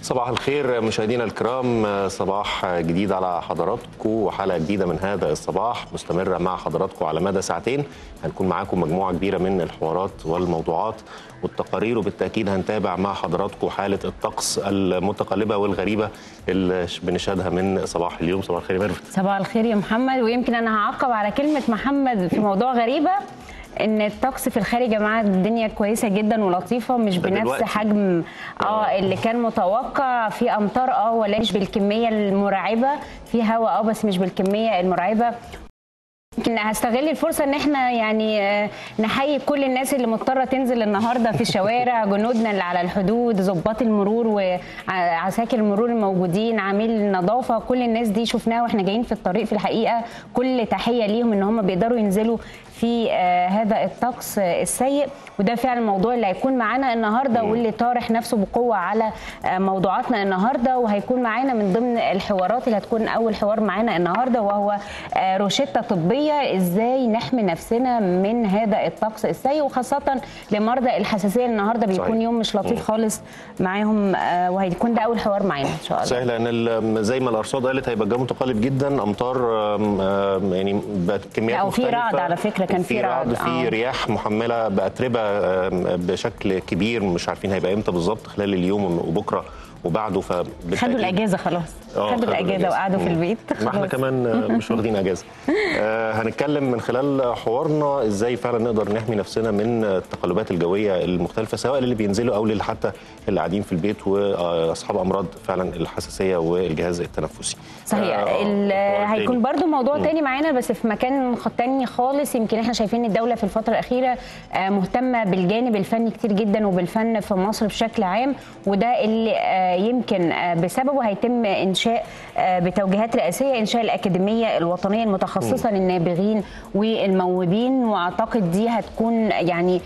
صباح الخير مشاهدينا الكرام صباح جديد على حضراتكم وحلقه جديده من هذا الصباح مستمره مع حضراتكم على مدى ساعتين هنكون معاكم مجموعه كبيره من الحوارات والموضوعات والتقارير وبالتاكيد هنتابع مع حضراتكم حاله الطقس المتقلبه والغريبه اللي بنشهدها من صباح اليوم صباح الخير يا ميرفت صباح الخير يا محمد ويمكن انا هعقب على كلمه محمد في موضوع غريبه ان الطقس في الخارج يا جماعه الدنيا كويسه جدا ولطيفه مش ده بنفس دلوقتي. حجم اه اللي كان متوقع في امطار اه ولا مش بالكميه المرعبه في هواء اه بس مش بالكميه المرعبه يمكن هستغل الفرصه ان احنا يعني آه، نحيي كل الناس اللي مضطره تنزل النهارده في الشوارع جنودنا اللي على الحدود ضباط المرور وعساكر المرور الموجودين عامل النظافه كل الناس دي شفناها واحنا جايين في الطريق في الحقيقه كل تحيه ليهم ان هم بيقدروا ينزلوا في آه، هذا الطقس آه، السيء وده فعلا الموضوع اللي هيكون معانا النهارده واللي طارح نفسه بقوه على آه، موضوعاتنا النهارده وهيكون معانا من ضمن الحوارات اللي هتكون اول حوار معانا النهارده وهو آه، روشته طبيه ازاي نحمي نفسنا من هذا الطقس السيء وخاصه لمرضى الحساسيه النهارده بيكون صحيح. يوم مش لطيف خالص معاهم آه، وهيكون ده اول حوار معانا ان شاء الله صحيح لان ال- زي ما الارصاد قالت هيبقى الجو متقلب جدا امطار آم، آم، يعني بقت كميات لا، وفي مختلفة. رعد على فكرة، كان في رعد، رعد في آه. رياح محمله باتربه آم، بشكل كبير مش عارفين هيبقى امتى بالظبط خلال اليوم وبكره وبعده فبالتأكيد خدوا الاجازه خلاص آه، خدوا الاجازه وقعدوا في مم. البيت ما احنا خلاص. كمان آه، مش واخدين اجازه آه، هنتكلم من خلال حوارنا ازاي فعلا نقدر نحمي نفسنا من التقلبات الجويه المختلفه سواء للي بينزلوا او للي حتى اللي قاعدين في البيت واصحاب امراض فعلا الحساسيه والجهاز التنفسي صحيح آه، ال- حوار هيكون تاني. برضو موضوع تاني معانا بس في مكان خ- تاني خالص يمكن احنا شايفين الدولة في الفترة الأخيرة آه، مهتمة بالجانب الفني كتير جدا وبالفن في مصر بشكل عام وده اللي آه، يمكن آه، بسببه هيتم إنشاء آه، بتوجيهات رئاسية إنشاء الأكاديمية الوطنية المتخصصة للنابغين والموهوبين وأعتقد دي هتكون يعني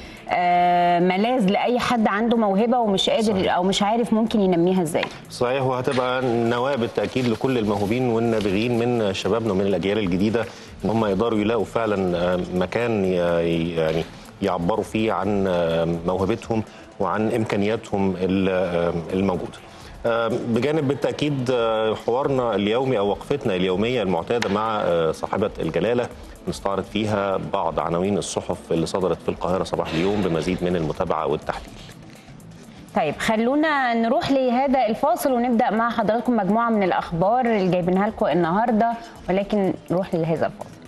آه، ملاذ لأي حد عنده موهبة ومش قادر صحيح. أو مش عارف ممكن ينميها إزاي صحيح وهتبقى نواه بالتاكيد لكل الموهوبين والنابغين من شبابنا ومن الاجيال الجديده ان هم يقدروا يلاقوا فعلا آه، مكان ي- يعني يعبروا فيه عن آه، موهبتهم وعن امكانياتهم ال- آه، الموجوده. آه، بجانب بالتاكيد آه، حوارنا اليومي او وقفتنا اليوميه المعتاده مع آه، صاحبه الجلاله نستعرض فيها بعض عناوين الصحف اللي صدرت في القاهره صباح اليوم بمزيد من المتابعه والتحليل. طيب خلونا نروح لهذا الفاصل ونبدا مع حضراتكم مجموعه من الاخبار اللي جايبينها لكم النهارده ولكن نروح لهذا الفاصل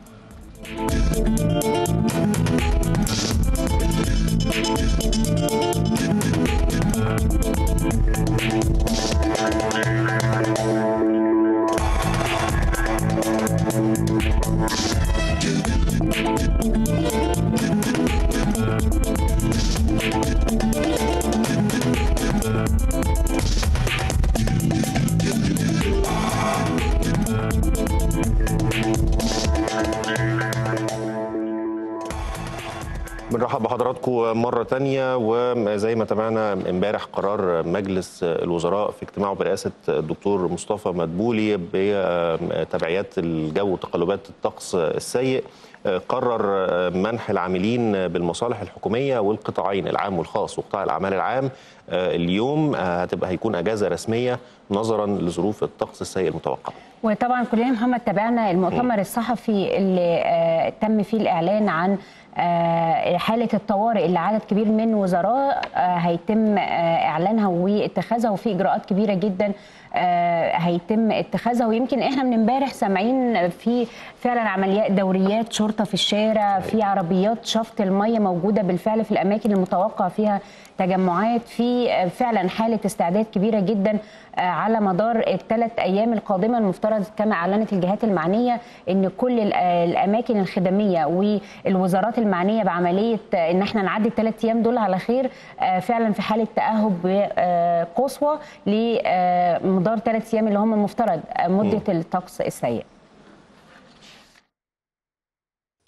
بنرحب بحضراتكم مرة تانية وزي ما تابعنا امبارح قرار مجلس الوزراء في اجتماعه برئاسة الدكتور مصطفى مدبولي بتبعيات الجو وتقلبات الطقس السيء قرر منح العاملين بالمصالح الحكومية والقطاعين العام والخاص وقطاع الأعمال العام اليوم هتبقى هيكون أجازة رسمية نظرا لظروف الطقس السيء المتوقع وطبعا كلنا محمد تابعنا المؤتمر الصحفي اللي آه، تم فيه الاعلان عن آه، حاله الطوارئ اللي عدد كبير من وزراء آه، هيتم آه، اعلانها واتخاذها وفي اجراءات كبيره جدا آه، هيتم اتخاذها ويمكن احنا من امبارح سامعين في فعلا عمليات دوريات شرطه في الشارع في عربيات شفط الميه موجوده بالفعل في الاماكن المتوقع فيها تجمعات في آه، فعلا حاله استعداد كبيره جدا آه، على مدار الثلاث ايام القادمه المفترض كما اعلنت الجهات المعنيه ان كل ال- آه، الاماكن الخدميه والوزارات المعنيه بعمليه آه، ان احنا نعدي الثلاث ايام دول على خير آه، فعلا في حاله تاهب آه، قصوى لمدار ثلاث ايام اللي هم المفترض آه، مده الطقس السيء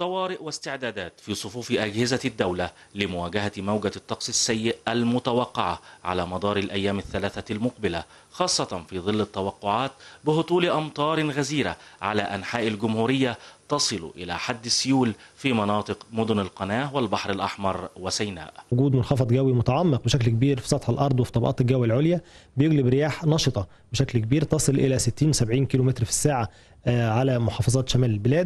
طوارئ واستعدادات في صفوف أجهزة الدولة لمواجهة موجة الطقس السيء المتوقعة على مدار الأيام الثلاثة المقبلة خاصة في ظل التوقعات بهطول أمطار غزيرة على أنحاء الجمهورية تصل إلى حد السيول في مناطق مدن القناة والبحر الأحمر وسيناء وجود منخفض جوي متعمق بشكل كبير في سطح الارض وفي طبقات الجو العليا بيجلب رياح نشطه بشكل كبير تصل الى 60 70 كيلومتر في الساعه على محافظات شمال البلاد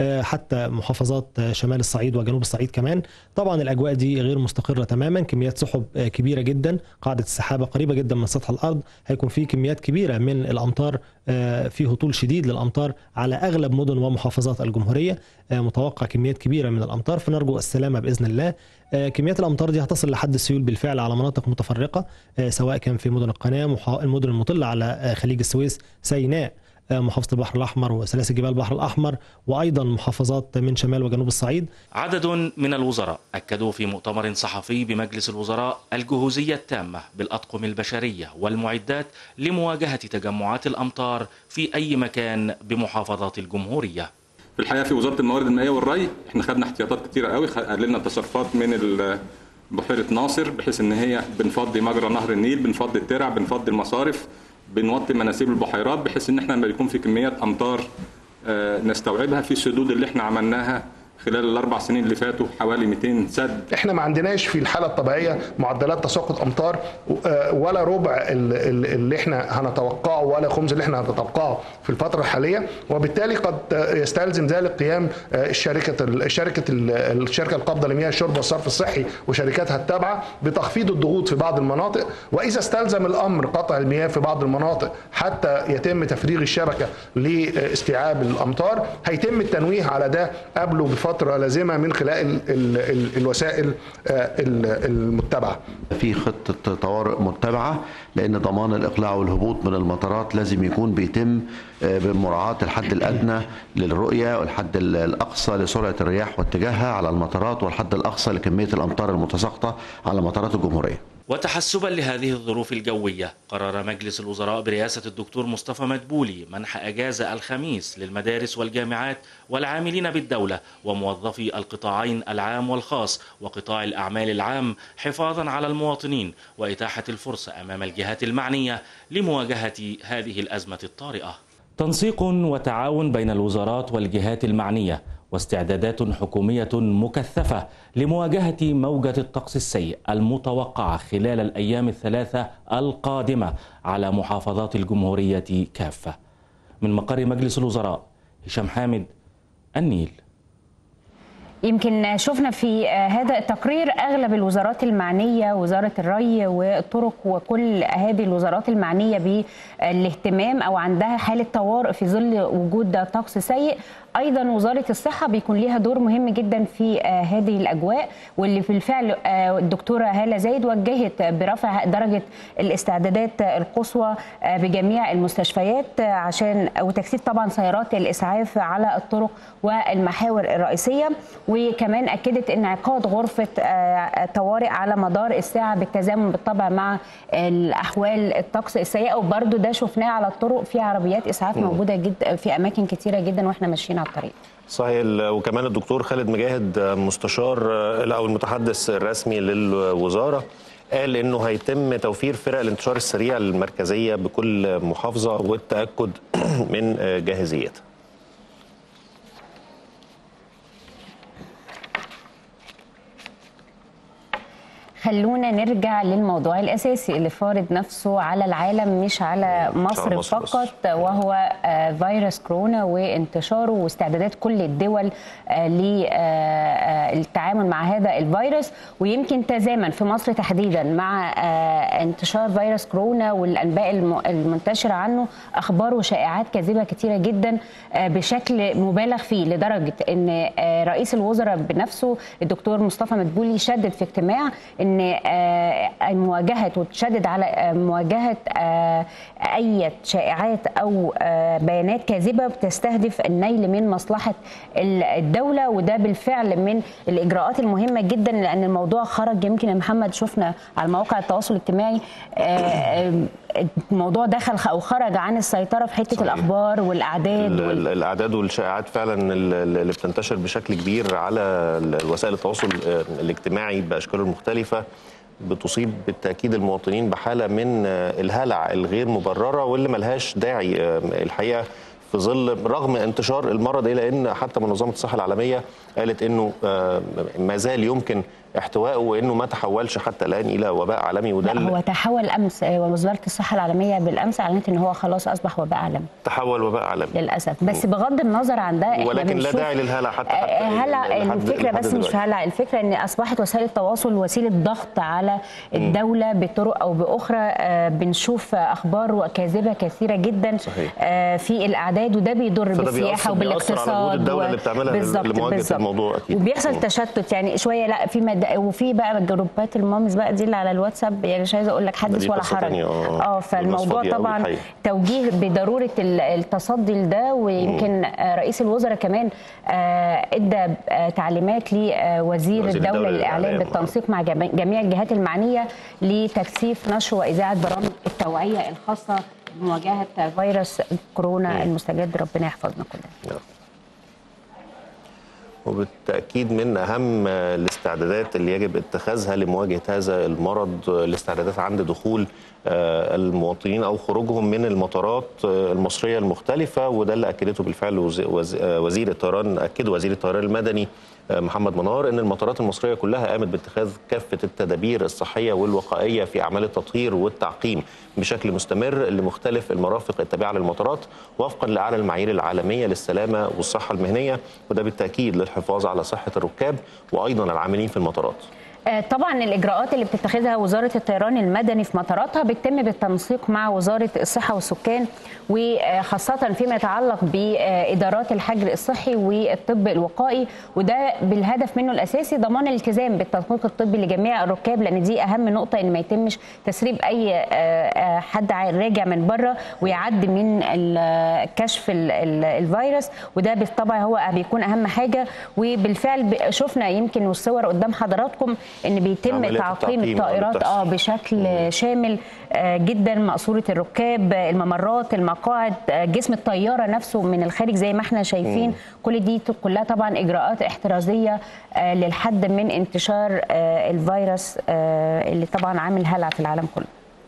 حتى محافظات شمال الصعيد وجنوب الصعيد كمان طبعا الاجواء دي غير مستقره تماما كميات سحب كبيره جدا قاعده السحابه قريبه جدا من سطح الارض هيكون في كميات كبيره من الامطار في هطول شديد للامطار على اغلب مدن ومحافظات الجمهوريه متوقع كميات كبيره من الامطار فنرجو السلامه باذن الله كميات الامطار دي هتصل لحد السيول بالفعل على مناطق متفرقه سواء كان في مدن القناه المدن المطله على خليج السويس سيناء محافظة البحر الأحمر وسلاسل جبال البحر الأحمر وأيضا محافظات من شمال وجنوب الصعيد عدد من الوزراء أكدوا في مؤتمر صحفي بمجلس الوزراء الجهوزية التامة بالأطقم البشرية والمعدات لمواجهة تجمعات الأمطار في أي مكان بمحافظات الجمهورية في الحقيقة في وزارة الموارد المائية والري احنا خدنا احتياطات كتيرة قوي قللنا تصرفات من بحيرة ناصر بحيث ان هي بنفضي مجرى نهر النيل بنفضي الترع بنفضي المصارف بنوطي مناسيب البحيرات بحيث ان احنا لما يكون في كميات امطار نستوعبها في السدود اللي احنا عملناها خلال الاربع سنين اللي فاتوا حوالي 200 سد احنا ما عندناش في الحاله الطبيعيه معدلات تساقط امطار ولا ربع اللي احنا هنتوقعه ولا خمس اللي احنا هنتوقعه في الفتره الحاليه وبالتالي قد يستلزم ذلك قيام الشركه الشركه الشركه القابضه لمياه الشرب والصرف الصحي وشركاتها التابعه بتخفيض الضغوط في بعض المناطق واذا استلزم الامر قطع المياه في بعض المناطق حتى يتم تفريغ الشبكه لاستيعاب الامطار هيتم التنويه على ده قبله بفتره فتره لازمه من خلال ال ال ال الوسائل المتبعه. في خطه طوارئ متبعه لان ضمان الاقلاع والهبوط من المطارات لازم يكون بيتم بمراعاه الحد الادنى للرؤيه والحد الاقصى لسرعه الرياح واتجاهها على المطارات والحد الاقصى لكميه الامطار المتساقطه على مطارات الجمهوريه. وتحسبا لهذه الظروف الجوية قرر مجلس الوزراء برئاسة الدكتور مصطفى مدبولي منح أجازة الخميس للمدارس والجامعات والعاملين بالدولة وموظفي القطاعين العام والخاص وقطاع الأعمال العام حفاظا على المواطنين وإتاحة الفرصة أمام الجهات المعنية لمواجهة هذه الأزمة الطارئة تنسيق وتعاون بين الوزارات والجهات المعنية واستعدادات حكومية مكثفة لمواجهة موجة الطقس السيء المتوقعة خلال الأيام الثلاثة القادمة على محافظات الجمهورية كافة من مقر مجلس الوزراء هشام حامد النيل يمكن شفنا في هذا التقرير اغلب الوزارات المعنيه وزاره الري والطرق وكل هذه الوزارات المعنيه بالاهتمام او عندها حاله طوارئ في ظل وجود طقس سيء ايضا وزاره الصحه بيكون ليها دور مهم جدا في هذه الاجواء واللي في الفعل الدكتوره هاله زايد وجهت برفع درجه الاستعدادات القصوى بجميع المستشفيات عشان وتكثيف طبعا سيارات الاسعاف على الطرق والمحاور الرئيسيه وكمان اكدت انعقاد غرفه طوارئ على مدار الساعه بالتزامن بالطبع مع الاحوال الطقس السيئه وبرده ده شفناه على الطرق في عربيات اسعاف موجوده جدا في اماكن كتيره جدا واحنا ماشيين على الطريق صحيح وكمان الدكتور خالد مجاهد مستشار او المتحدث الرسمي للوزاره قال انه هيتم توفير فرق الانتشار السريع المركزيه بكل محافظه والتاكد من جاهزيتها خلونا نرجع للموضوع الاساسي اللي فارض نفسه على العالم مش على مصر, مصر فقط بس. وهو فيروس كورونا وانتشاره واستعدادات كل الدول للتعامل مع هذا الفيروس ويمكن تزامن في مصر تحديدا مع انتشار فيروس كورونا والانباء المنتشره عنه اخبار وشائعات كاذبه كثيره جدا بشكل مبالغ فيه لدرجه ان رئيس الوزراء بنفسه الدكتور مصطفى مدبولي شدد في اجتماع ان مواجهه وتشدد على مواجهه اي شائعات او بيانات كاذبه بتستهدف النيل من مصلحه الدوله وده بالفعل من الاجراءات المهمه جدا لان الموضوع خرج يمكن يا محمد شفنا على مواقع التواصل الاجتماعي الموضوع دخل او خرج عن السيطره في حته صحيح. الاخبار والاعداد ال- وال... ال- الاعداد والشائعات فعلا ال- ال- اللي بتنتشر بشكل كبير على ال- وسائل التواصل آه، الاجتماعي باشكاله المختلفه بتصيب بالتاكيد المواطنين بحاله من آه، الهلع الغير مبرره واللي ملهاش داعي آه، الحقيقه في ظل رغم انتشار المرض الى ان حتى منظمه الصحه العالميه قالت انه آه، ما زال يمكن احتوائه وانه ما تحولش حتى الان الى وباء عالمي وده لا اللي هو تحول امس آه، ووزاره الصحه العالميه بالامس اعلنت ان هو خلاص اصبح وباء عالمي تحول وباء عالمي للاسف بس بغض النظر عن ده احنا ولكن لا بنشوف داعي للهلع حتى حتى آه، هلع لحد- الفكره لحد بس مش في دلوقتي. هلع الفكره ان اصبحت وسائل التواصل وسيله ضغط على الدوله بطرق او باخرى آه، بنشوف اخبار كاذبه كثيره جدا صحيح. آه، في الاعداد وده بيضر فده بالسياحه بيأثر- بيأثر على وبالاقتصاد جهود الدولة و- اللي بتعملها بالظبط، لمواجهة بالظبط. الموضوع أكيد. وبيحصل مم. تشتت يعني شويه لا في مد... وفي بقى جروبات المامز بقى دي اللي على الواتساب يعني مش عايزه اقول لك حدث دي ولا قصة حرج تانية، آه. اه والناس فالموضوع فاضية أوي طبعا الحقيقة. توجيه بضروره ال- التصدي لده ويمكن آه، رئيس الوزراء كمان آه، ادى آه، تعليمات لوزير وزير الدوله الدولة للاعلام للإعلام، بالتنسيق مع جميع- جميع الجهات المعنيه لتكثيف نشر واذاعه برامج التوعيه الخاصه بمواجهه فيروس كورونا المستجد ربنا يحفظنا كلنا نعم. وبالتأكيد من أهم الاستعدادات اللي يجب اتخاذها لمواجهة هذا المرض الاستعدادات عند دخول آه، المواطنين أو خروجهم من المطارات آه، المصرية المختلفة وده اللي أكدته بالفعل وز- وز- آه، وزير الطيران أكد وزير الطيران المدني آه، محمد منار ان المطارات المصريه كلها قامت باتخاذ كافه التدابير الصحيه والوقائيه في اعمال التطهير والتعقيم بشكل مستمر لمختلف المرافق التابعه للمطارات وفقا لاعلى المعايير العالميه للسلامه والصحه المهنيه وده بالتاكيد للحفاظ على صحه الركاب وايضا العاملين في المطارات. آه، طبعا الاجراءات اللي بتتخذها وزاره الطيران المدني في مطاراتها بتتم بالتنسيق مع وزاره الصحه والسكان وخاصه فيما يتعلق بادارات الحجر الصحي والطب الوقائي وده بالهدف منه الاساسي ضمان الالتزام بالتدقيق الطبي لجميع الركاب لان دي اهم نقطه ان ما يتمش تسريب اي آه، آه، حد ع- راجع من بره ويعدي من ال- كشف ال- ال- الفيروس وده بالطبع هو بيكون اهم حاجه وبالفعل ب- شفنا يمكن والصور قدام حضراتكم ان بيتم عمليات تعقيم التعقيم الطائرات اللي اه بتحصل. بشكل شامل آه، جدا مقصوره الركاب آه، الممرات المقاعد آه، جسم الطياره نفسه من الخارج زي ما احنا شايفين كل دي ت- كلها طبعا اجراءات احترازيه آه، للحد من انتشار آه، الفيروس آه، اللي طبعا عامل هلع في العالم كله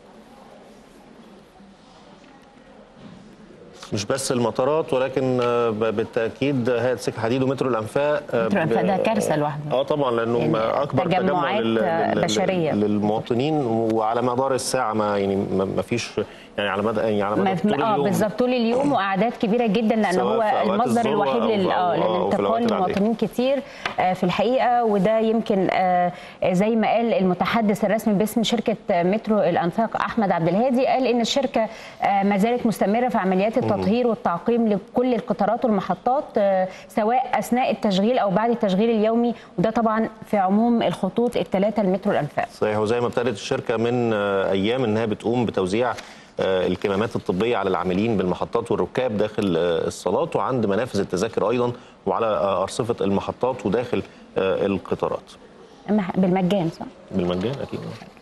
مش بس المطارات ولكن آه، ب- بالتاكيد هيئه سكه حديد ومترو الانفاق آه، مترو الأنفاق ده ب- كارثة لوحده. اه طبعا لانه يعني اكبر تجمع تجمعات لل- لل- بشرية. للمواطنين وعلى مدار الساعه ما يعني ما ما فيش يعني على مدى يعني على ما مدى طول اه اليوم بالظبط طول اليوم واعداد كبيره جدا لان سواء هو في أوقات المصدر الذروة الوحيد أو في- لل اه أو- أو في الأوقات للانتقال العادية. لمواطنين كتير آه، في الحقيقه وده يمكن آه، زي ما قال المتحدث الرسمي باسم شركه مترو الانفاق احمد عبد الهادي قال ان الشركه آه، ما زالت مستمره في عمليات التطهير والتعقيم لكل القطارات والمحطات آه، سواء اثناء التشغيل او بعد التشغيل اليومي وده طبعا في عموم الخطوط الثلاثه لمترو الانفاق صحيح وزي ما ابتدت الشركه من آه، ايام انها بتقوم بتوزيع آه، الكمامات الطبيه على العاملين بالمحطات والركاب داخل آه، الصالات وعند منافذ التذاكر ايضا وعلى آه، ارصفه المحطات وداخل آه، القطارات أما- بالمجان صح؟ بالمجان اكيد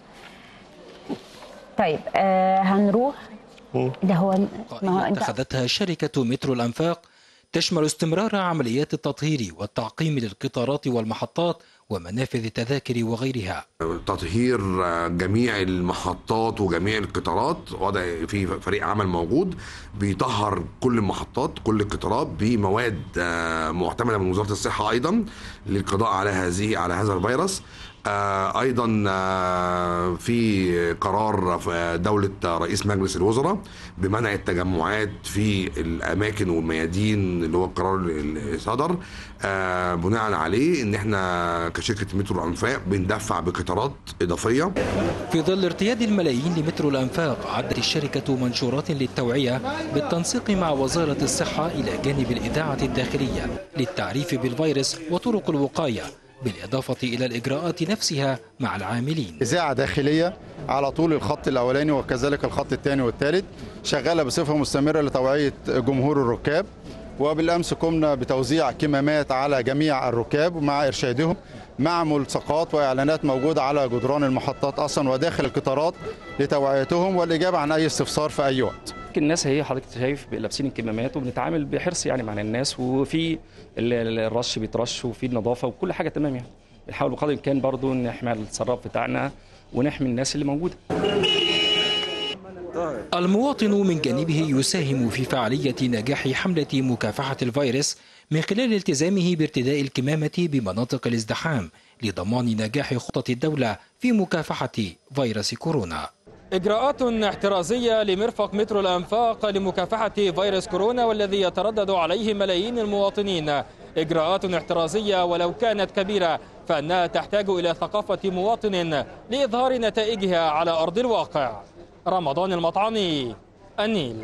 طيب آه هنروح ده هو ما هو قائمة انت اتخذتها شركة مترو الأنفاق تشمل استمرار عمليات التطهير والتعقيم للقطارات والمحطات ومنافذ التذاكر وغيرها تطهير جميع المحطات وجميع القطارات وضع في فريق عمل موجود بيطهر كل المحطات كل القطارات بمواد آه، معتمده من وزاره الصحه ايضا للقضاء على هذه على هذا الفيروس آه، ايضا آه، في قرار في دوله رئيس مجلس الوزراء بمنع التجمعات في الاماكن والميادين اللي هو القرار اللي صدر آه، بناء عليه ان احنا كشركه مترو الانفاق بندفع بقطارات اضافيه في ظل ارتياد الملايين لمترو الأنفاق عدت الشركة منشورات للتوعية بالتنسيق مع وزارة الصحة إلى جانب الإذاعة الداخلية للتعريف بالفيروس وطرق الوقاية بالإضافة إلى الإجراءات نفسها مع العاملين إذاعة داخلية على طول الخط الأولاني وكذلك الخط الثاني والثالث شغالة بصفة مستمرة لتوعية جمهور الركاب وبالامس قمنا بتوزيع كمامات على جميع الركاب مع ارشادهم مع ملصقات واعلانات موجوده على جدران المحطات اصلا وداخل القطارات لتوعيتهم والاجابه عن اي استفسار في اي وقت الناس هي حضرتك شايف لابسين الكمامات وبنتعامل بحرص يعني مع الناس وفي الرش بيترش وفي النظافه وكل حاجه تمام يعني بنحاول بقدر الامكان برضو نحمي السراب بتاعنا ونحمي الناس اللي موجوده المواطن من جانبه يساهم في فعالية نجاح حملة مكافحة الفيروس من خلال التزامه بارتداء الكمامة بمناطق الازدحام لضمان نجاح خطط الدولة في مكافحة فيروس كورونا إجراءات احترازية لمرفق مترو الأنفاق لمكافحة فيروس كورونا والذي يتردد عليه ملايين المواطنين إجراءات احترازية ولو كانت كبيرة فإنها تحتاج إلى ثقافة مواطن لإظهار نتائجها على أرض الواقع رمضان المطعمي النيل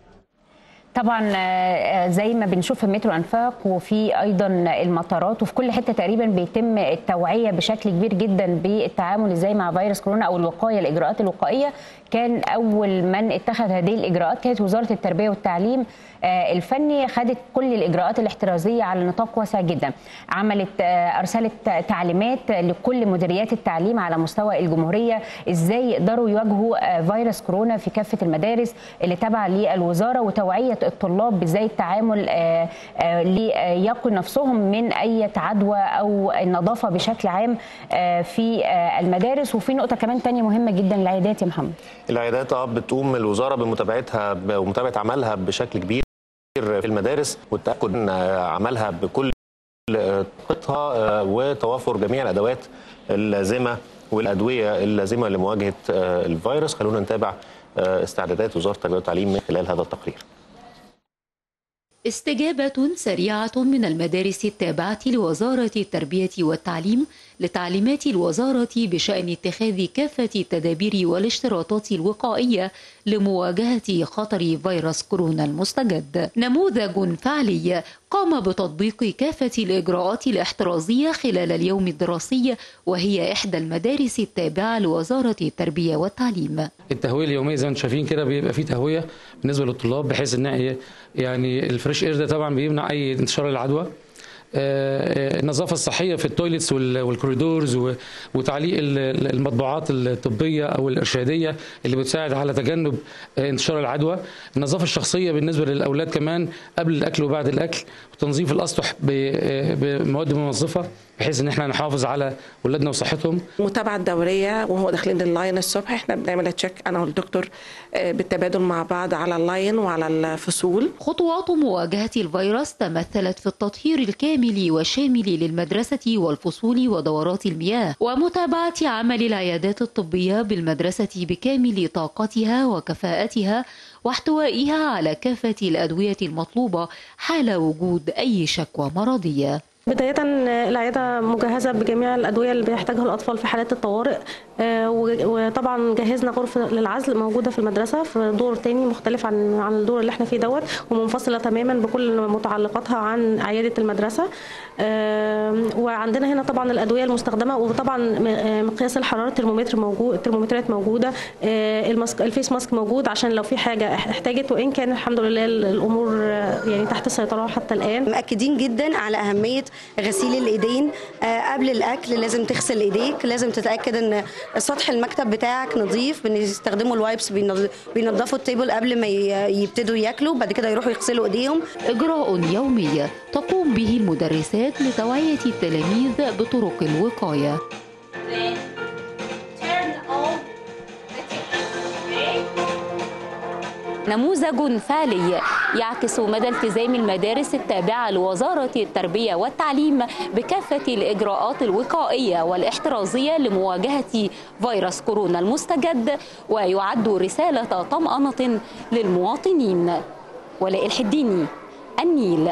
طبعا زي ما بنشوف في مترو انفاق وفي ايضا المطارات وفي كل حته تقريبا بيتم التوعيه بشكل كبير جدا بالتعامل ازاي مع فيروس كورونا او الوقايه الاجراءات الوقائيه كان اول من اتخذ هذه الاجراءات كانت وزاره التربيه والتعليم الفني خدت كل الاجراءات الاحترازيه على نطاق واسع جدا عملت ارسلت تعليمات لكل مديريات التعليم على مستوى الجمهوريه ازاي يقدروا يواجهوا فيروس كورونا في كافه المدارس اللي تابعه للوزاره وتوعيه الطلاب بازاي التعامل ليقوا نفسهم من اي عدوى او النظافه بشكل عام في المدارس وفي نقطه كمان ثانيه مهمه جدا العيادات يا محمد العيادات اه بتقوم الوزاره بمتابعتها ومتابعه عملها بشكل كبير في المدارس والتاكد من عملها بكل طاقتها وتوافر جميع الادوات اللازمه والادويه اللازمه لمواجهه الفيروس خلونا نتابع استعدادات وزاره التربيه والتعليم من خلال هذا التقرير استجابة سريعة من المدارس التابعة لوزارة التربية والتعليم لتعليمات الوزارة بشأن اتخاذ كافة التدابير والاشتراطات الوقائية لمواجهة خطر فيروس كورونا المستجد. نموذج فعلي قام بتطبيق كافة الإجراءات الاحترازية خلال اليوم الدراسي وهي إحدى المدارس التابعة لوزارة التربية والتعليم. التهوية اليومية زي ما انتم شايفين كده بيبقى فيه تهوية بالنسبة للطلاب بحيث ان يعني الفريش اير ده طبعا بيمنع اي انتشار العدوى النظافه الصحيه في التويلتس والكوريدورز وتعليق المطبوعات الطبيه او الارشاديه اللي بتساعد على تجنب انتشار العدوى النظافه الشخصيه بالنسبه للاولاد كمان قبل الاكل وبعد الاكل وتنظيف الاسطح بمواد منظفه بحيث ان احنا نحافظ على اولادنا وصحتهم المتابعه الدوريه وهو داخلين اللاين الصبح احنا بنعمل تشيك انا والدكتور بالتبادل مع بعض على اللاين وعلى الفصول خطوات مواجهه الفيروس تمثلت في التطهير الكامل والشامل للمدرسه والفصول ودورات المياه ومتابعه عمل العيادات الطبيه بالمدرسه بكامل طاقتها وكفاءتها واحتوائها على كافه الادويه المطلوبه حال وجود اي شكوى مرضيه بداية العيادة مجهزة بجميع الأدوية اللي بيحتاجها الأطفال في حالات الطوارئ وطبعا جهزنا غرفة للعزل موجودة في المدرسة في دور تاني مختلف عن عن الدور اللي احنا فيه دوت ومنفصلة تماما بكل متعلقاتها عن عيادة المدرسة وعندنا هنا طبعا الأدوية المستخدمة وطبعا مقياس الحرارة الترمومتر موجود الترمومترات موجودة الماسك الفيس ماسك موجود عشان لو في حاجة احتاجت وإن كان الحمد لله الأمور يعني تحت السيطرة حتى الآن مأكدين جدا على أهمية غسيل الايدين قبل الاكل لازم تغسل ايديك لازم تتاكد ان سطح المكتب بتاعك نظيف بنستخدموا الوايبس بينظفوا التيبل قبل ما يبتدوا ياكلوا بعد كده يروحوا يغسلوا ايديهم اجراء يومي تقوم به المدرسات لتوعيه التلاميذ بطرق الوقايه نموذج فعلي يعكس مدى التزام المدارس التابعة لوزارة التربية والتعليم بكافة الإجراءات الوقائية والاحترازية لمواجهة فيروس كورونا المستجد ويعد رسالة طمأنة للمواطنين ولاء الحديني النيل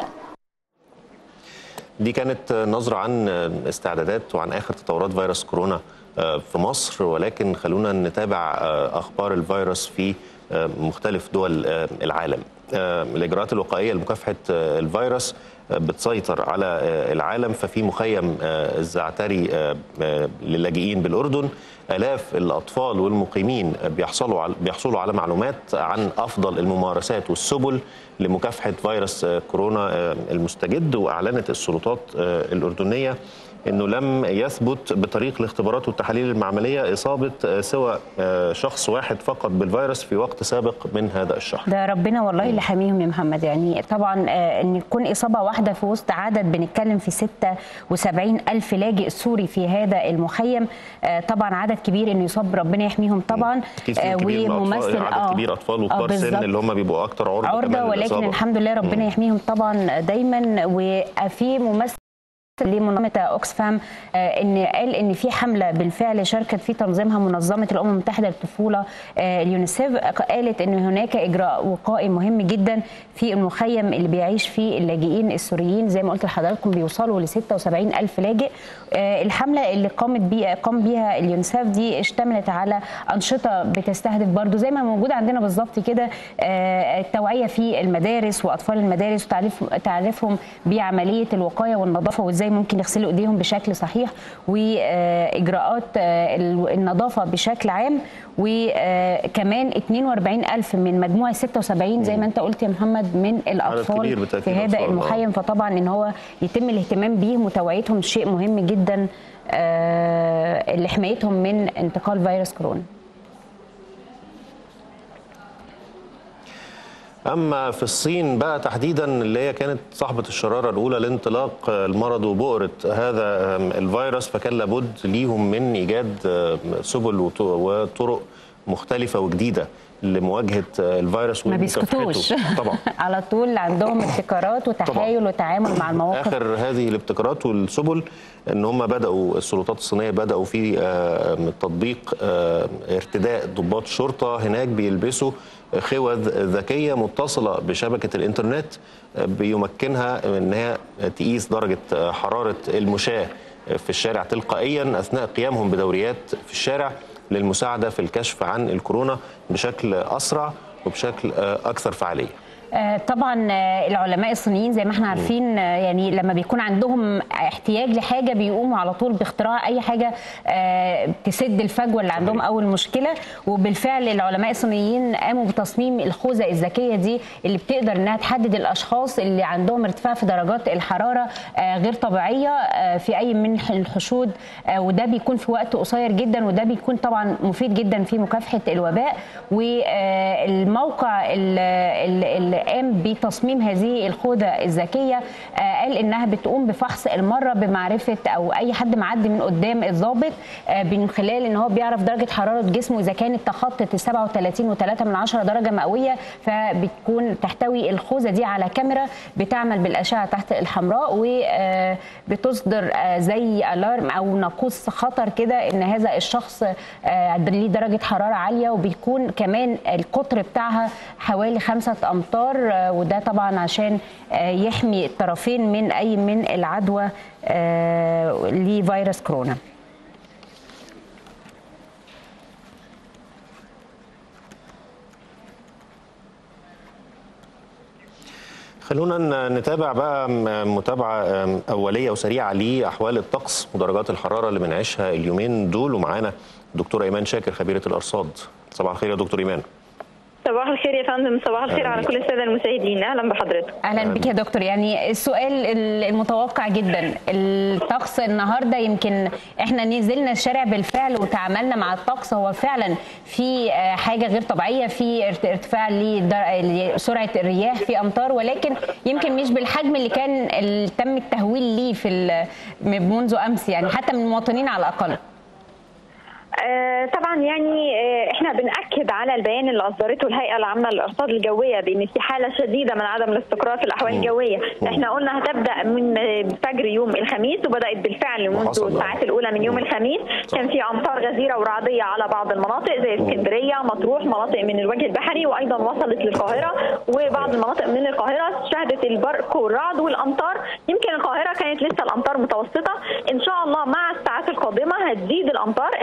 دي كانت نظرة عن استعدادات وعن آخر تطورات فيروس كورونا في مصر ولكن خلونا نتابع أخبار الفيروس في مختلف دول العالم آه، الاجراءات الوقائيه لمكافحه آه، الفيروس آه، بتسيطر على آه، العالم ففي مخيم آه، الزعتري آه، آه، للاجئين بالاردن الاف الاطفال والمقيمين بيحصلوا على بيحصلوا على معلومات عن افضل الممارسات والسبل لمكافحه فيروس آه، كورونا آه، المستجد واعلنت السلطات آه، الاردنيه انه لم يثبت بطريق الاختبارات والتحاليل المعمليه اصابه آه، سوى آه، شخص واحد فقط بالفيروس في وقت سابق من هذا الشهر ده ربنا والله اللي حاميهم يا محمد يعني طبعا آه، ان يكون اصابه واحده في وسط عدد بنتكلم في 76 الف لاجئ سوري في هذا المخيم آه، طبعا عدد كبير انه يصاب ربنا يحميهم طبعا اكيد في كبير من الأطفال عدد كبير اطفال وكبار سن بالظبط. اللي هم بيبقوا اكتر عرضه عرضه كمان ولكن للإصابة. الحمد لله ربنا يحميهم طبعا دايما وفي ممثل لمنظمه اوكسفام آه، ان قال ان في حمله بالفعل شاركت في تنظيمها منظمه الامم المتحده للطفوله آه، اليونيسيف قالت ان هناك اجراء وقائي مهم جدا في المخيم اللي بيعيش فيه اللاجئين السوريين زي ما قلت لحضراتكم بيوصلوا ل 76 الف لاجئ آه، الحمله اللي قامت بيها قام بيها اليونيسيف دي اشتملت على انشطه بتستهدف برضو زي ما موجود عندنا بالظبط كده آه، التوعيه في المدارس واطفال المدارس وتعريف تعريفهم بعمليه الوقايه والنظافه وازاي ممكن يغسلوا ايديهم بشكل صحيح واجراءات النظافه بشكل عام وكمان 42 ألف من مجموعة 76 زي ما انت قلت يا محمد من كبير الأطفال بالتأكيد في هذا أطفال، آه. المخيم فطبعا ان هو يتم الاهتمام بيهم وتوعيتهم شيء مهم جدا آه، لحمايتهم من انتقال فيروس كورونا اما في الصين بقى تحديدا اللي هي كانت صاحبه الشراره الاولى لانطلاق المرض وبؤره هذا الفيروس فكان لابد ليهم من ايجاد سبل وط- وطرق مختلفه وجديده لمواجهه الفيروس ما ومكافحته. بيسكتوش طبعا على طول عندهم ابتكارات وتحايل وتعامل مع المواقف اخر هذه الابتكارات والسبل ان هم بداوا السلطات الصينيه بداوا في آه، تطبيق آه، ارتداء ضباط شرطه هناك بيلبسوا خوذ ذكيه متصله بشبكه الانترنت آه، بيمكنها ان هي تقيس درجه آه، حراره المشاه في الشارع تلقائيا اثناء قيامهم بدوريات في الشارع للمساعده في الكشف عن الكورونا بشكل اسرع وبشكل آه، اكثر فعاليه آه، طبعا آه، العلماء الصينيين زي ما احنا عارفين آه، يعني لما بيكون عندهم احتياج لحاجه بيقوموا على طول باختراع اي حاجه آه، تسد الفجوه اللي عندهم او المشكله وبالفعل العلماء الصينيين قاموا بتصميم الخوذه الذكيه دي اللي بتقدر انها تحدد الاشخاص اللي عندهم ارتفاع في درجات الحراره آه، غير طبيعيه آه، في اي من الحشود آه، وده بيكون في وقت قصير جدا وده بيكون طبعا مفيد جدا في مكافحه الوباء والموقع اللي قام بتصميم هذه الخوذه الذكيه آه، قال انها بتقوم بفحص المره بمعرفه او اي حد معدي من قدام الضابط آه، من خلال ان هو بيعرف درجه حراره جسمه اذا كانت تخطت ال 37 و3 من 10 درجه مئويه فبتكون تحتوي الخوذه دي على كاميرا بتعمل بالاشعه تحت الحمراء وبتصدر زي الارم او ناقوس خطر كده ان هذا الشخص آه، ليه درجه حراره عاليه وبيكون كمان القطر بتاعها حوالي خمسة امتار آه، وده طبعا عشان آه، يحمي الطرفين من اي من العدوى آه، لفيروس كورونا خلونا نتابع بقى متابعة أولية وسريعة لأحوال الطقس ودرجات الحرارة اللي بنعيشها اليومين دول ومعانا دكتورة إيمان شاكر خبيرة الأرصاد صباح الخير يا دكتور إيمان صباح الخير يا فندم صباح الخير على كل الساده المشاهدين اهلا بحضرتك اهلا بك يا دكتور يعني السؤال المتوقع جدا الطقس النهارده يمكن احنا نزلنا الشارع بالفعل وتعاملنا مع الطقس هو فعلا في آه، حاجه غير طبيعيه في ارت- ارتفاع لدر- لسرعه الرياح في امطار ولكن يمكن مش بالحجم اللي كان ال- تم التهويل ليه في ال- منذ امس يعني حتى من المواطنين على الاقل آه طبعا يعني آه احنا بناكد على البيان اللي اصدرته الهيئه العامه للارصاد الجويه بان في حاله شديده من عدم الاستقرار في الاحوال الجويه احنا قلنا هتبدا من آه، فجر يوم الخميس وبدات بالفعل منذ الساعات الاولى من يوم الخميس كان في امطار غزيره ورعديه على بعض المناطق زي اسكندريه مطروح مناطق من الوجه البحري وايضا وصلت للقاهره وبعض المناطق من القاهره شهدت البرق والرعد والامطار يمكن القاهره كانت لسه الامطار متوسطه ان شاء الله مع الساعات القادمه هتزيد الامطار احنا عايزين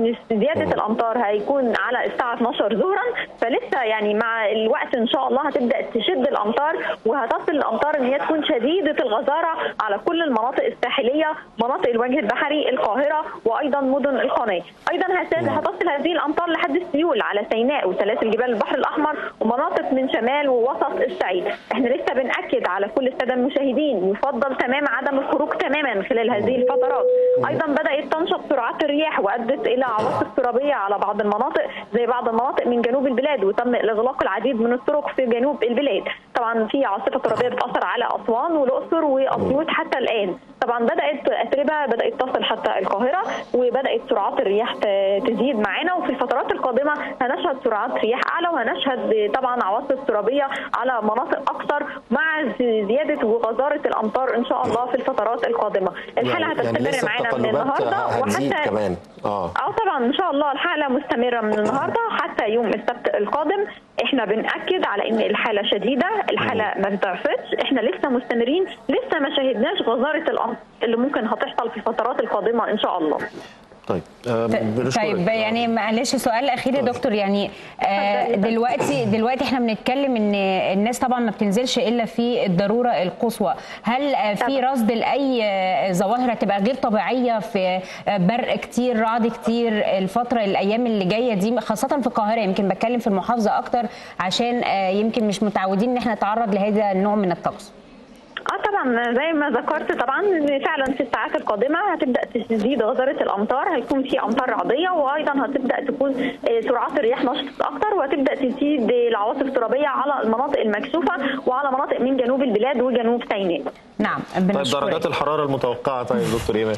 ان زياده الامطار هيكون على الساعه 12 ظهرا فلسه يعني مع الوقت ان شاء الله هتبدا تشد الامطار وهتصل الامطار ان هي تكون شديده الغزاره على كل المناطق الساحليه مناطق الوجه البحري القاهره وايضا مدن القناه ايضا هت- هتصل هذه الامطار لحد السيول على سيناء وسلاسل جبال البحر الاحمر ومناطق من شمال ووسط الصعيد احنا لسه بناكد على كل الساده المشاهدين يفضل تمام عدم الخروج تماما خلال هذه الفترات ايضا بدات تنشط سرعات الرياح وادت الى عواصف ترابيه على بعض المناطق زي بعض المناطق من جنوب البلاد وتم اغلاق العديد من الطرق في جنوب البلاد طبعا في عاصفه ترابيه بتاثر على اسوان والاقصر واسيوط حتى الان طبعا بدات اتربه بدات تصل حتى القاهره وبدات سرعات الرياح ت- تزيد معانا وفي الفترات القادمه هنشهد سرعات رياح اعلى وهنشهد طبعا عواصف ترابيه على مناطق اكثر مع ز- زياده وغزاره الامطار ان شاء الله في الفترات القادمه الحاله يعني هتستمر لسه معانا من التقلبات النهارده هتزيد وحتى كمان اه اه طبعا ان شاء الله الحاله مستمره من النهارده حتى يوم السبت القادم احنا بناكد على ان الحاله شديده الحاله ما بتعفتش احنا لسه مستمرين لسه ما شهدناش غزاره الامر اللي ممكن هتحصل في الفترات القادمه ان شاء الله طيب آه، بنشكرك. طيب يعني معلش سؤال اخير يا دكتور يعني آه، دلوقتي دلوقتي احنا بنتكلم ان الناس طبعا ما بتنزلش الا في الضروره القصوى هل آه، في رصد لاي آه، ظواهر هتبقى غير طبيعيه في آه، برق كتير رعد كتير الفتره الايام اللي جايه دي خاصه في القاهره يمكن بتكلم في المحافظه اكتر عشان آه، يمكن مش متعودين ان احنا نتعرض لهذا النوع من الطقس اه طبعا زي ما ذكرت طبعا ان فعلا في الساعات القادمه هتبدا تزيد غزاره الامطار هيكون في امطار رعديه وايضا هتبدا تكون آه، سرعات الرياح نشطت اكتر وهتبدا تزيد العواصف الترابيه على المناطق المكشوفه وعلى مناطق من جنوب البلاد وجنوب سيناء. نعم طيب درجات الحراره المتوقعه طيب دكتور ايمان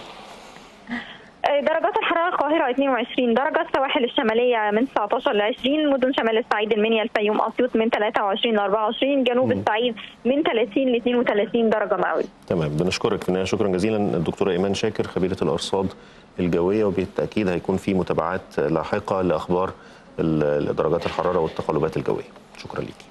آه، درجات الحراره القاهره 22 درجه السواحل الشماليه من 19 ل 20 مدن شمال الصعيد المنيا الفيوم اسيوط من 23 ل 24 جنوب الصعيد من 30 ل 32 درجه مئويه. تمام بنشكرك في النهايه شكرا جزيلا الدكتوره ايمان شاكر خبيره الارصاد الجويه وبالتاكيد هيكون في متابعات لاحقه لاخبار ال- درجات الحراره والتقلبات الجويه شكرا ليكي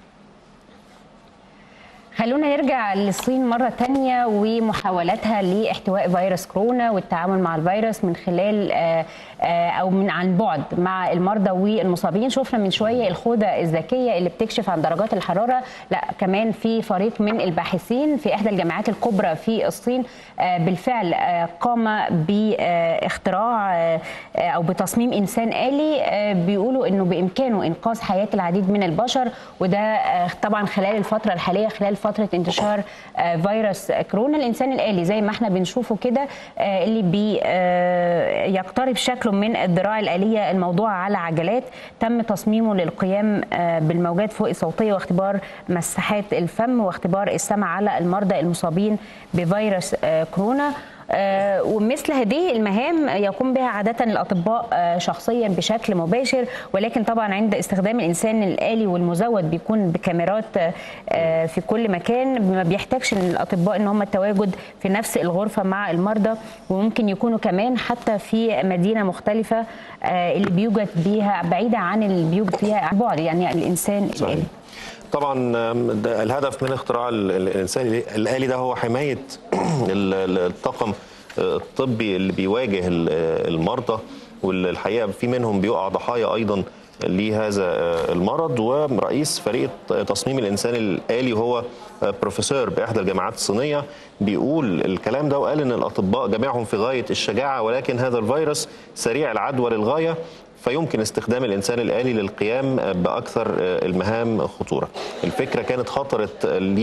خلونا نرجع للصين مرة تانية ومحاولاتها لاحتواء فيروس كورونا والتعامل مع الفيروس من خلال آه، آه، أو من عن بعد مع المرضى والمصابين شفنا من شوية الخوذة الذكية اللي بتكشف عن درجات الحرارة لا كمان في فريق من الباحثين في إحدى الجامعات الكبرى في الصين آه، بالفعل آه، قام باختراع آه، آه، أو بتصميم إنسان آلي آه، بيقولوا إنه بإمكانه إنقاذ حياة العديد من البشر وده آه، طبعا خلال الفترة الحالية خلال فترة انتشار آه، فيروس كورونا الإنسان الآلي زي ما احنا بنشوفه كده آه، اللي بي آه، يقترب شكله من الذراع الآلية الموضوعة على عجلات تم تصميمه للقيام آه، بالموجات فوق الصوتية واختبار مساحات الفم واختبار السمع على المرضى المصابين بفيروس آه، كورونا آه، ومثل هذه المهام يقوم بها عادة الأطباء آه، شخصيا بشكل مباشر ولكن طبعا عند استخدام الإنسان الآلي والمزود بيكون بكاميرات آه، في كل مكان ما بيحتاجش الأطباء إن هم التواجد في نفس الغرفة مع المرضى وممكن يكونوا كمان حتى في مدينة مختلفة آه، اللي بيوجد بيها بعيدة عن اللي بيوجد فيها عن بعد يعني الإنسان صحيح. الآلي طبعا آم، ده الهدف من اختراع ال- ال- الانسان الالي ده هو حمايه ال- ال- الطاقم آه، الطبي اللي بيواجه ال- آه، المرضى والحقيقه في منهم بيقع ضحايا ايضا لهذا آه، المرض ورئيس فريق تصميم الانسان الالي هو آه، بروفيسور باحدى الجامعات الصينيه بيقول الكلام ده وقال ان الاطباء جميعهم في غايه الشجاعه ولكن هذا الفيروس سريع العدوى للغايه فيمكن استخدام الانسان الالي للقيام باكثر المهام خطوره. الفكره كانت خطرت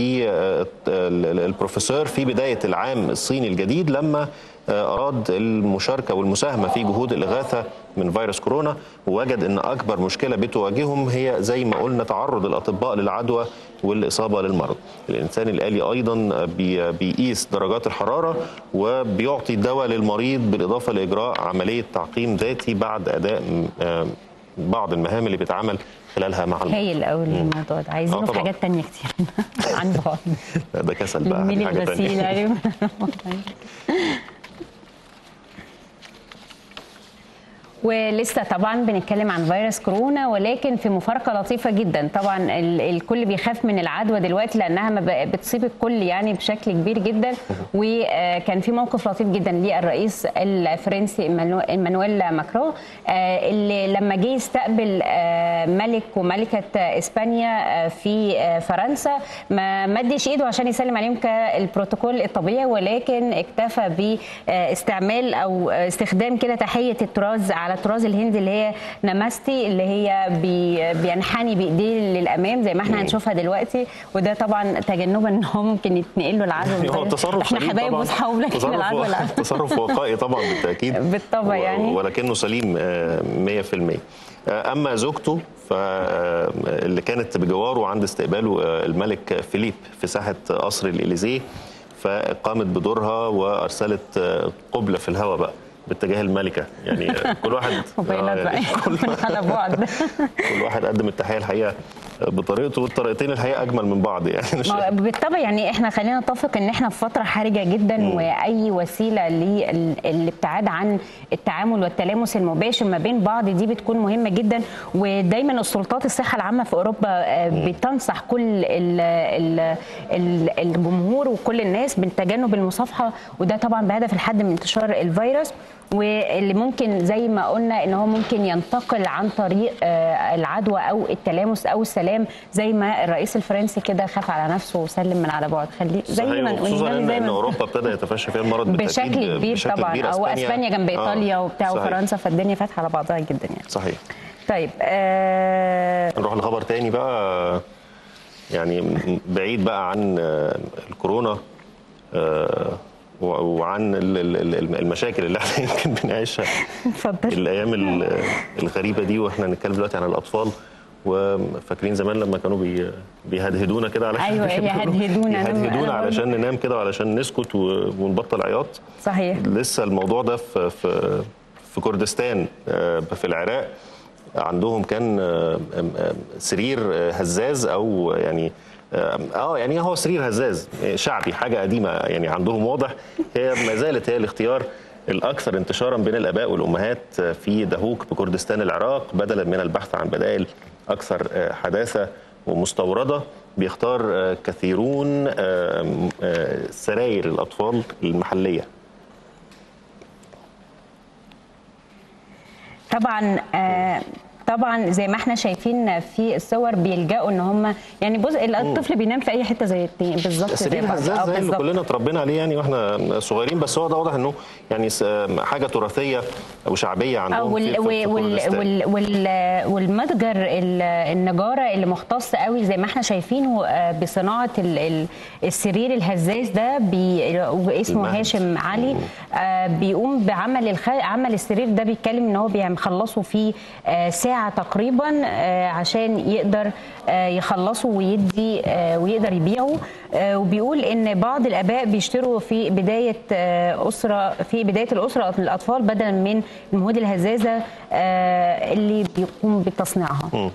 للبروفيسور في بدايه العام الصيني الجديد لما اراد المشاركه والمساهمه في جهود الاغاثه من فيروس كورونا ووجد ان اكبر مشكله بتواجههم هي زي ما قلنا تعرض الاطباء للعدوى والاصابه للمرض. الانسان الالي ايضا بي- بيقيس درجات الحراره وبيعطي دواء للمريض بالاضافه لاجراء عمليه تعقيم ذاتي بعد اداء م- آم، بعض المهام اللي بيتعامل خلالها مع المرض. هايل قوي الموضوع ده عايزينه آه في طبعاً. حاجات تانية كتير عن بعد لا، ده كسل بقى الميل دي حاجه الغسيل ثانيه يعني ولسه طبعا بنتكلم عن فيروس كورونا ولكن في مفارقه لطيفه جدا طبعا ال- الكل بيخاف من العدوى دلوقتي لانها ما بق- بتصيب الكل يعني بشكل كبير جدا وكان في موقف لطيف جدا للرئيس الفرنسي إيمانو- ايمانويل ماكرون آه، اللي لما جه يستقبل آه، ملك وملكه اسبانيا آه، في آه، فرنسا ما مدش ايده عشان يسلم عليهم كالبروتوكول الطبيعي ولكن اكتفى باستعمال او استخدام كده تحيه الطراز على الطراز الهندي اللي هي نماستي اللي هي بي بينحني بايديه للامام زي ما احنا هنشوفها دلوقتي وده طبعا تجنبا ان هو ممكن يتنقل له العدوى هو تصرف احنا سليم حبايب طبعاً. واصحاب لكن تصرف العدوى لا تصرف وقائي طبعا بالتاكيد بالطبع يعني ولكنه سليم آه، 100% آه، اما زوجته فاللي كانت بجواره عند استقباله آه، الملك فيليب في ساحه قصر الاليزيه فقامت بدورها وارسلت آه، قبله في الهواء بقى باتجاه الملكه يعني آه، كل واحد موبايلات آه، بقى يعني على بعد كل واحد قدم التحيه الحقيقه بطريقته والطريقتين الحقيقه اجمل من بعض يعني أنا ما شايف. هو بالطبع يعني احنا خلينا نتفق ان احنا في فتره حرجه جدا واي وسيله للابتعاد عن التعامل والتلامس المباشر ما بين بعض دي بتكون مهمه جدا ودايما السلطات الصحه العامه في اوروبا آه، بتنصح كل ال ال ال الجمهور وكل الناس بالتجنب المصافحه وده طبعا بهدف الحد من انتشار الفيروس واللي ممكن زي ما قلنا ان هو ممكن ينتقل عن طريق آه، العدوى او التلامس او السلام زي ما الرئيس الفرنسي كده خاف على نفسه وسلم من على بعد خليه زي صحيح ما نقول وخصوصا يعني ان زي إن ما اوروبا ابتدى يتفشى فيها المرض بالتأكيد بشكل كبير بشكل طبعا كبير. او اسبانيا جنب آه، ايطاليا وبتاع صحيح. وفرنسا فالدنيا فاتحه على بعضها جدا يعني صحيح طيب آه نروح لخبر تاني بقى يعني بعيد بقى عن آه، الكورونا آه، و- وعن ال- ال- ال- المشاكل اللي احنا يمكن بنعيشها اتفضل الايام ال- الغريبه دي واحنا نتكلم دلوقتي عن الاطفال وفاكرين زمان لما كانوا بي بيهدهدونا كده علشان أيوة، يهدهدونا. أنا- يهدهدونا أنا علشان ننام كده وعلشان نسكت و- ونبطل عياط صحيح لسه الموضوع ده في في في كردستان آه، في العراق عندهم كان آه، آم، آم، سرير آه، هزاز او يعني اه آه، يعني هو سرير هزاز آه، شعبي حاجه قديمه يعني عندهم واضح هي ما زالت هي الاختيار الاكثر انتشارا بين الاباء والامهات آه، في دهوك بكردستان العراق بدلا من البحث عن بدائل اكثر آه، حداثه ومستورده بيختار آه، كثيرون آه، آه، سراير الاطفال المحليه طبعا آه طبعا زي ما احنا شايفين في الصور بيلجأوا ان هم يعني بص الطفل بينام في اي حته زي التاني بالظبط زي سرير بعض. هزاز آه، زي اللي بالظبط. كلنا اتربينا عليه يعني واحنا صغيرين بس هو ده واضح انه يعني س- حاجه تراثيه او شعبيه آه، عندهم وال في- في- في وال كردستان. وال وال والمتجر ال- النجاره اللي مختص قوي زي ما احنا شايفينه آه، بصناعه ال- ال- السرير الهزاز ده بي اسمه المهد. هاشم علي آه، بيقوم بعمل الخ... عمل السرير ده بيتكلم ان هو بيخلصه في آه، ساعه تقريبا آه، عشان يقدر آه، يخلصه ويدي آه، ويقدر يبيعه آه، وبيقول ان بعض الاباء بيشتروا في بدايه آه، اسره في بدايه الاسره الاطفال بدلا من المهود الهزازه آه، اللي بيقوم بتصنيعها مم.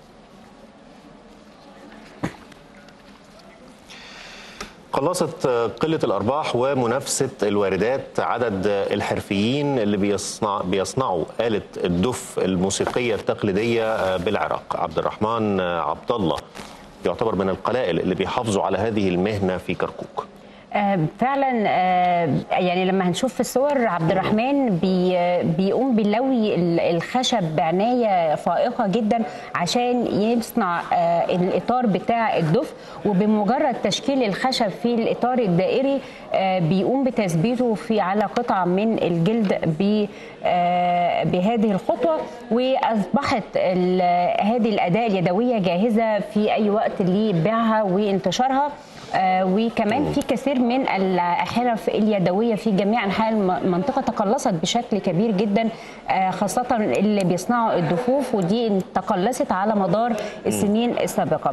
قلصت قلة الأرباح ومنافسة الواردات عدد الحرفيين اللي بيصنع بيصنعوا آلة الدف الموسيقية التقليدية بالعراق عبد الرحمن عبد الله يعتبر من القلائل اللي بيحافظوا على هذه المهنة في كركوك آه، فعلا آه، يعني لما هنشوف في الصور عبد الرحمن بي بيقوم بيلوي ال- الخشب بعنايه فائقه جدا عشان يصنع آه، الاطار بتاع الدف وبمجرد تشكيل الخشب في الاطار الدائري آه، بيقوم بتثبيته في على قطعه من الجلد ب آه، بهذه الخطوه واصبحت ال- هذه الاداه اليدويه جاهزه في اي وقت لبيعها وانتشارها آه، وكمان في كثير من الحرف اليدويه في جميع انحاء الم- المنطقه تقلصت بشكل كبير جدا آه، خاصه اللي بيصنعوا الدفوف ودي تقلصت على مدار السنين السابقه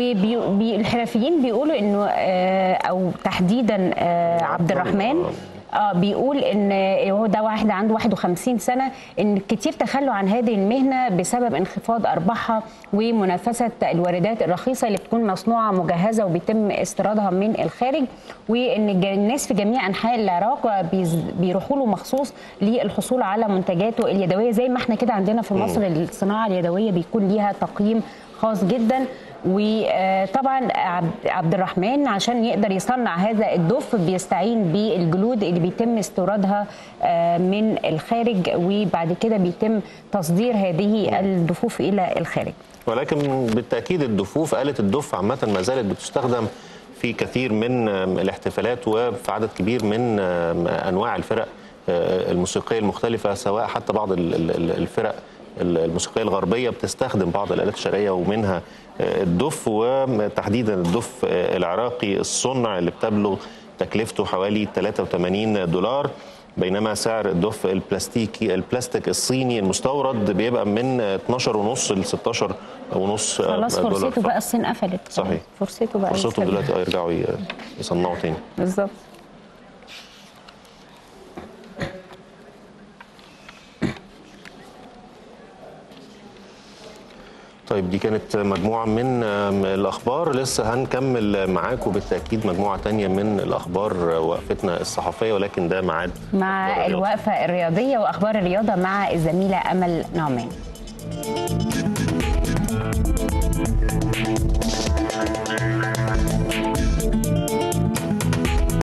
والحرفيين بيقولوا انه آه، او تحديدا آه، عبد الرحمن اه بيقول ان هو ده واحد عنده 51 سنه ان كتير تخلوا عن هذه المهنه بسبب انخفاض ارباحها ومنافسه الواردات الرخيصه اللي بتكون مصنوعه مجهزه وبيتم استيرادها من الخارج وان الج- الناس في جميع انحاء العراق بيز- بيروحوا له مخصوص للحصول على منتجاته اليدويه زي ما احنا كده عندنا في مصر الصناعه اليدويه بيكون ليها تقييم خاص جدا وطبعا عبد عبد الرحمن عشان يقدر يصنع هذا الدف بيستعين بالجلود اللي بيتم استيرادها آه، من الخارج وبعد كده بيتم تصدير هذه الدفوف الى الخارج ولكن بالتاكيد الدفوف آلة الدف عامه ما زالت بتستخدم في كثير من آم، الاحتفالات وفي عدد كبير من آم، انواع الفرق آه، الموسيقيه المختلفه سواء حتى بعض ال- ال- الفرق الموسيقيه الغربيه بتستخدم بعض الالات الشرقيه ومنها آه، الدف وتحديدا الدف آه، العراقي الصنع اللي بتبلغ تكلفته حوالي 83 دولار بينما سعر الدف البلاستيكي البلاستيك الصيني المستورد بيبقى من 12 ونص ل 16 ونص خلاص دولار فرصته فقط. بقى الصين قفلت صحيح فرصته بقى فرصتهم يستغل. دلوقتي اه يرجعوا ي- يصنعوا تاني بالظبط طيب دي كانت مجموعة من آم، الأخبار لسه هنكمل معاكم بالتأكيد مجموعة تانية من الأخبار وقفتنا الصحفية ولكن ده ميعاد مع الوقفه الرياضيه واخبار الرياضه مع الزميله امل نعمان